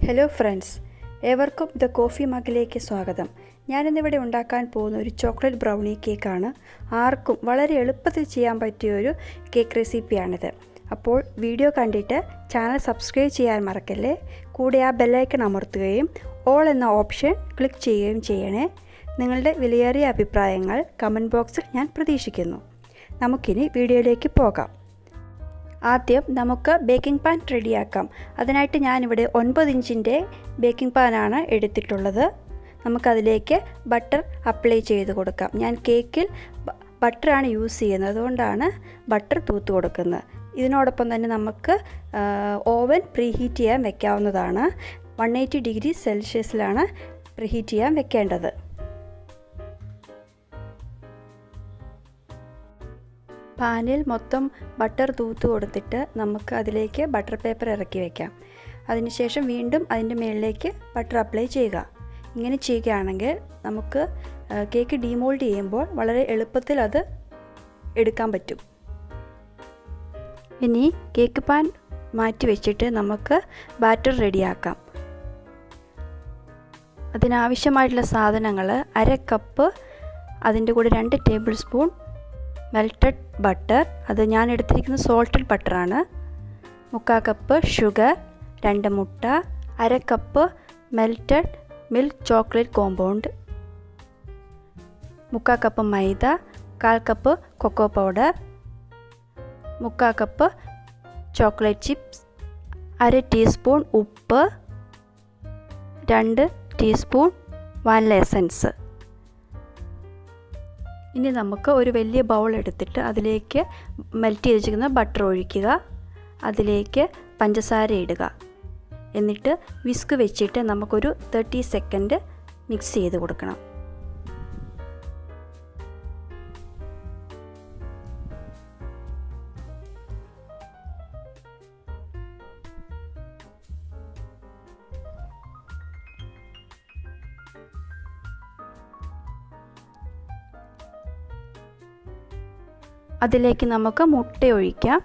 hello friends ഏവർക്കും the coffee മഗിലേക്ക് സ്വാഗതം ഞാനിന്നിവിടെ ഉണ്ടാക്കാൻ പോകുന്ന ഒരു ചോക്ലേറ്റ് ബ്രൗണി കേക്കാണ് ആർക്കും വളരെ എളുപ്പത്തിൽ ചെയ്യാൻ പറ്റിയ ഒരു കേക്ക് റെസിപ്പിയാണിത് അപ്പോൾ വീഡിയോ കണ്ടിട്ട് ചാനൽ സബ്സ്ക്രൈബ് ചെയ്യാൻ മറക്കല്ലേ കൂടെ ആ ബെല്ലൈക്കൺ അമർത്തുകയും ഓൾ എന്ന ഓപ്ഷൻ ക്ലിക്ക് ചെയ്യുകയും ചെയ്യണേ നിങ്ങളുടെ വിലയേറിയ അഭിപ്രായങ്ങൾ കമൻറ്റ് ബോക്സിൽ ഞാൻ പ്രതീക്ഷിക്കുന്നു നമുക്കിനി വീഡിയോയിലേക്ക് പോകാം ആദ്യം നമുക്ക് ബേക്കിംഗ് പാൻ റെഡിയാക്കാം അതിനായിട്ട് ഞാനിവിടെ ഒൻപത് ഇഞ്ചിൻ്റെ ബേക്കിംഗ് പാനാണ് എടുത്തിട്ടുള്ളത് നമുക്കതിലേക്ക് ബട്ടർ അപ്ലൈ ചെയ്ത് കൊടുക്കാം ഞാൻ കേക്കിൽ ബട്ടറാണ് യൂസ് ചെയ്യുന്നത് അതുകൊണ്ടാണ് ബട്ടർ തൂത്ത് കൊടുക്കുന്നത് ഇതിനോടൊപ്പം തന്നെ നമുക്ക് ഓവൻ പ്രീഹീറ്റ് ചെയ്യാൻ വെക്കാവുന്നതാണ് വൺ എയ്റ്റി ഡിഗ്രി സെൽഷ്യസിലാണ് പ്രീഹീറ്റ് ചെയ്യാൻ വെക്കേണ്ടത് പാനിൽ മൊത്തം ബട്ടർ തൂത്ത് കൊടുത്തിട്ട് നമുക്ക് അതിലേക്ക് ബട്ടർ പേപ്പർ ഇറക്കി വയ്ക്കാം അതിനുശേഷം വീണ്ടും അതിൻ്റെ മുകളിലേക്ക് ബട്ടർ അപ്ലൈ ചെയ്യുക ഇങ്ങനെ ചെയ്യുകയാണെങ്കിൽ നമുക്ക് കേക്ക് ഡീമോൾഡ് ചെയ്യുമ്പോൾ വളരെ എളുപ്പത്തിൽ അത് എടുക്കാൻ പറ്റും ഇനി കേക്ക് പാൻ മാറ്റി വെച്ചിട്ട് നമുക്ക് ബാറ്റർ റെഡിയാക്കാം അതിനാവശ്യമായിട്ടുള്ള സാധനങ്ങൾ അര കപ്പ് അതിൻ്റെ കൂടെ രണ്ട് ടേബിൾ സ്പൂൺ മെൽറ്റഡ് ബട്ടർ അത് ഞാൻ എടുത്തിരിക്കുന്നത് സോൾട്ടഡ് ബട്ടറാണ് മുക്കാൽ കപ്പ് ഷുഗർ രണ്ട് മുട്ട അര cup melted milk chocolate compound മുക്കാൽ കപ്പ് മൈദ കാൽ കപ്പ് കൊക്കോ പൗഡർ മുക്കാൽ കപ്പ് ചോക്ലേറ്റ് ചിപ്സ് അര ടീസ്പൂൺ ഉപ്പ് രണ്ട് ടീസ്പൂൺ വാനില എസൻസ് ഇനി നമുക്ക് ഒരു വലിയ ബൗൾ എടുത്തിട്ട് അതിലേക്ക് മെൽറ്റ് ചെയ്ത് വെച്ചിരിക്കുന്ന ബട്ടർ ഒഴിക്കുക അതിലേക്ക് പഞ്ചസാര ഇടുക എന്നിട്ട് വിസ്ക് വെച്ചിട്ട് നമുക്കൊരു തേർട്ടി സെക്കൻഡ് മിക്സ് ചെയ്ത് കൊടുക്കണം അതിലേക്ക് നമുക്ക് മുട്ട ഒഴിക്കാം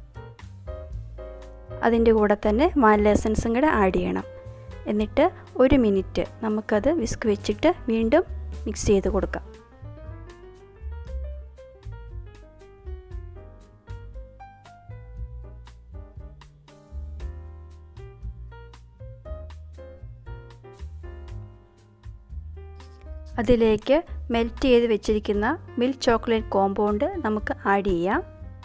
അതിൻ്റെ കൂടെ തന്നെ വാനില എസൻസും കൂടെ ആഡ് ചെയ്യണം എന്നിട്ട് ഒരു മിനിറ്റ് നമുക്കത് വിസ്ക് വെച്ചിട്ട് വീണ്ടും മിക്സ് ചെയ്ത് കൊടുക്കാം അതിലേക്ക് മെൽറ്റ് ചെയ്ത് വെച്ചിരിക്കുന്ന മിൽക്ക് ചോക്ലേറ്റ് കോമ്പൗണ്ട് നമുക്ക് ആഡ് ചെയ്യാം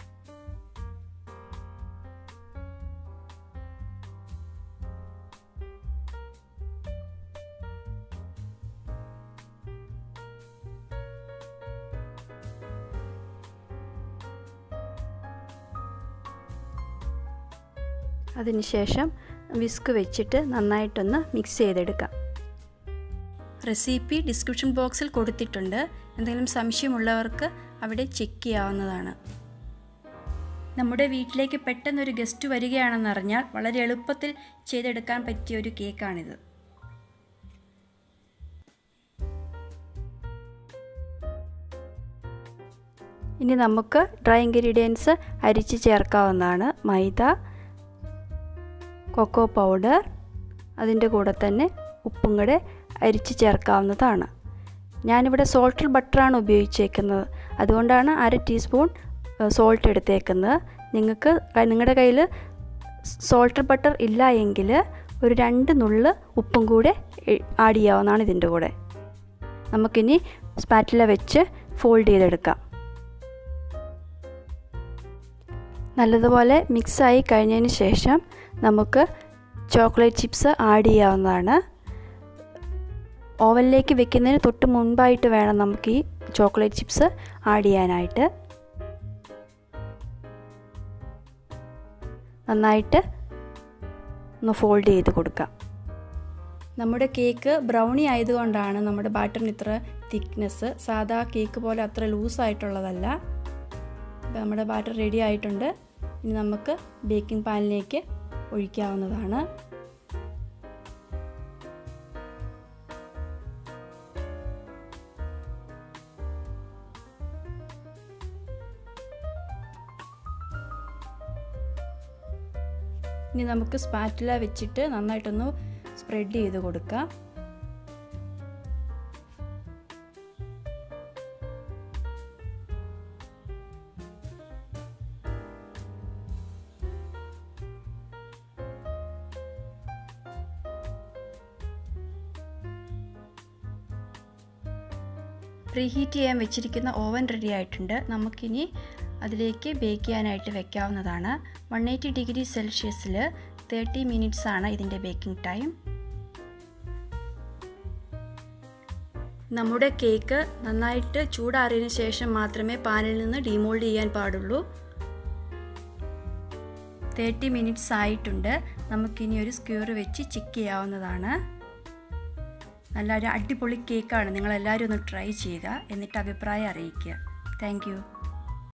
അതിനുശേഷം വിസ്ക് വെച്ചിട്ട് നന്നായിട്ടൊന്ന് മിക്സ് ചെയ്തെടുക്കാം റെസിപ്പി ഡിസ്ക്രിപ്ഷൻ ബോക്സിൽ കൊടുത്തിട്ടുണ്ട് എന്തെങ്കിലും സംശയമുള്ളവർക്ക് അവിടെ ചെക്ക് ചെയ്യാവുന്നതാണ് നമ്മുടെ വീട്ടിലേക്ക് പെട്ടെന്നൊരു ഗസ്റ്റ് വരികയാണെന്നറിഞ്ഞാൽ വളരെ എളുപ്പത്തിൽ ചെയ്തെടുക്കാൻ പറ്റിയ ഒരു കേക്കാണിത് ഇനി നമുക്ക് ഡ്രൈ ഇൻഗ്രീഡിയൻസ് അരിച്ച് ചേർക്കാവുന്നതാണ് മൈദ കൊക്കോ പൗഡർ അതിൻ്റെ കൂടെ തന്നെ ഉപ്പും കൂടെ അരിച്ച് ചേർക്കാവുന്നതാണ് ഞാനിവിടെ സോൾട്ടഡ് ബട്ടറാണ് ഉപയോഗിച്ചേക്കുന്നത് അതുകൊണ്ടാണ് അര ടീസ്പൂൺ സോൾട്ട് എടുത്തേക്കുന്നത് നിങ്ങൾക്ക് നിങ്ങളുടെ കയ്യിൽ സോൾട്ടഡ് ബട്ടർ ഇല്ല എങ്കിൽ ഒരു രണ്ട് നുള്ള് ഉപ്പും കൂടെ ആഡ് ചെയ്യാവുന്നതാണ് ഇതിൻ്റെ കൂടെ നമുക്കിനി സ്പാറ്റില വെച്ച് ഫോൾഡ് ചെയ്തെടുക്കാം നല്ലതുപോലെ മിക്സായി കഴിഞ്ഞതിന് ശേഷം നമുക്ക് ചോക്ലേറ്റ് ചിപ്സ് ആഡ് ചെയ്യാവുന്നതാണ് ഓവനിലേക്ക് വെക്കുന്നതിന് തൊട്ട് മുൻപായിട്ട് വേണം നമുക്ക് ഈ ചോക്ലേറ്റ് ചിപ്സ് ആഡ് ചെയ്യാനായിട്ട് നന്നായിട്ട് ഒന്ന് ഫോൾഡ് ചെയ്ത് കൊടുക്കാം നമ്മുടെ കേക്ക് ബ്രൗണി ആയതുകൊണ്ടാണ് നമ്മുടെ ബാറ്ററിന് ഇത്ര തിക്നെസ് സാധാ കേക്ക് പോലെ അത്ര ലൂസായിട്ടുള്ളതല്ല അപ്പോൾ നമ്മുടെ ബാറ്റർ റെഡി ആയിട്ടുണ്ട് ഇനി നമുക്ക് ബേക്കിംഗ് പാനിലേക്ക് ഒഴിക്കാവുന്നതാണ് ഇനി നമുക്ക് സ്പാറ്റുല വെച്ചിട്ട് നന്നായിട്ടൊന്ന് സ്പ്രെഡ് ചെയ്ത് കൊടുക്കാം പ്രീഹീറ്റ് ചെയ്യാൻ വെച്ചിരിക്കുന്ന ഓവൻ റെഡി ആയിട്ടുണ്ട് നമുക്കിനി അതിലേക്ക് ബേക്ക് ചെയ്യാനായിട്ട് വെക്കാവുന്നതാണ് വൺ എയ്റ്റി ഡിഗ്രി സെൽഷ്യസിൽ തേർട്ടി മിനിറ്റ്സ് ആണ് ഇതിൻ്റെ ബേക്കിംഗ് ടൈം നമ്മുടെ കേക്ക് നന്നായിട്ട് ചൂടാറിയതിന് ശേഷം മാത്രമേ പാനിൽ നിന്ന് ഡിമോൾഡ് ചെയ്യാൻ പാടുള്ളൂ തേർട്ടി മിനിറ്റ്സ് ആയിട്ടുണ്ട് നമുക്കിനി ഒരു സ്ക്യൂർ വെച്ച് ചെക്ക് ചെയ്യാവുന്നതാണ് നല്ല ഒരു അടിപൊളി കേക്കാണ് നിങ്ങളെല്ലാവരും ഒന്ന് ട്രൈ ചെയ്യുക എന്നിട്ട് അഭിപ്രായം അറിയിക്കുക താങ്ക്